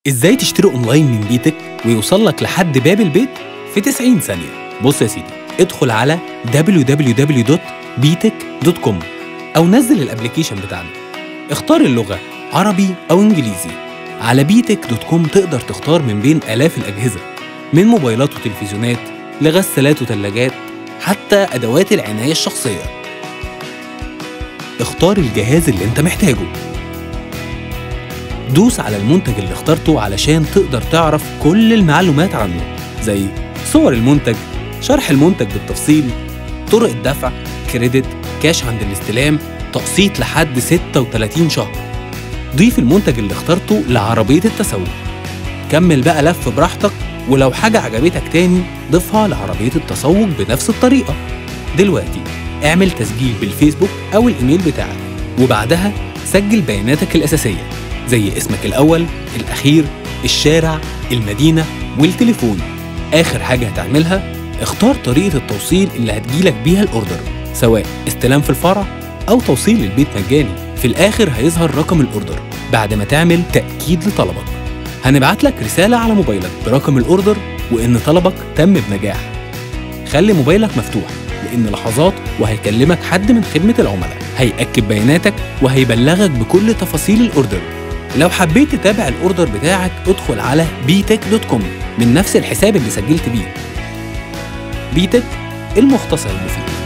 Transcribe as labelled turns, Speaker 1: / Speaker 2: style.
Speaker 1: ازاي تشتري اونلاين من بيتك ويوصل لك لحد باب البيت في 90 ثانية بص يا سيدي ادخل على www.bitek.com او نزل الابليكيشن بتاعنا اختار اللغة عربي او انجليزي على بيتك دوت كوم تقدر تختار من بين آلاف الأجهزة من موبايلات وتلفزيونات لغسالات وثلاجات حتى أدوات العناية الشخصية اختار الجهاز اللي انت محتاجه دوس على المنتج اللي اخترته علشان تقدر تعرف كل المعلومات عنه زي صور المنتج شرح المنتج بالتفصيل طرق الدفع كريدت كاش عند الاستلام تقسيط لحد 36 شهر ضيف المنتج اللي اخترته لعربية التسوق كمل بقى لف براحتك ولو حاجة عجبتك تاني ضيفها لعربية التسوق بنفس الطريقة دلوقتي اعمل تسجيل بالفيسبوك أو الإيميل بتاعك وبعدها سجل بياناتك الأساسية زي اسمك الأول الأخير الشارع المدينة والتليفون آخر حاجة هتعملها اختار طريقة التوصيل اللي هتجيلك بيها الأوردر سواء استلام في الفرع أو توصيل للبيت مجاني في الآخر هيظهر رقم الأوردر بعد ما تعمل تأكيد لطلبك هنبعت لك رسالة على موبايلك برقم الأوردر وإن طلبك تم بنجاح خلي موبايلك مفتوح لأن لحظات وهيكلمك حد من خدمة العملاء هيأكد بياناتك وهيبلغك بكل تفاصيل الأوردر لو حبيت تتابع الأوردر بتاعك ادخل على بيتك دوت كوم من نفس الحساب اللي سجلت بيه بيتك المختصر المفيد